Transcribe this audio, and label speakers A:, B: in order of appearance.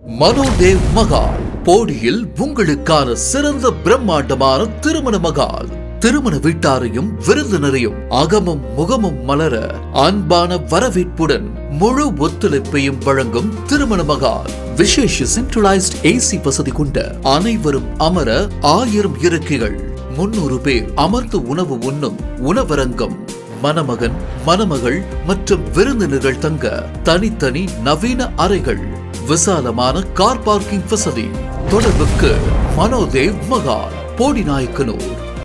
A: மனோதேவ் மகால் போடியில் உங்களுக்கான சிறந்த பிரம்மாண்டமான திருமண மகால் திருமண வீட்டாரையும் விருந்தினரையும் அகமும் முகமும் மலர அன்பான வரவேற்புடன் முழு ஒத்துழைப்பையும் வழங்கும் திருமண மகால் விசேஷ சென்ட்ரலைஸ்ட் ஏசி வசதி கொண்ட அனைவரும் அமர ஆயிரம் இருக்கைகள் முன்னூறு பேர் அமர்ந்து உணவு உண்ணும் உணவரங்கம் மணமகன் மணமகள் மற்றும் விருந்தினர்கள் தங்க தனித்தனி நவீன அறைகள் விசாலமான கார் பார்க்கிங் வசதி தொடர்புக்கு மனோதேவ் மகால் போடி நாயக்கனூர்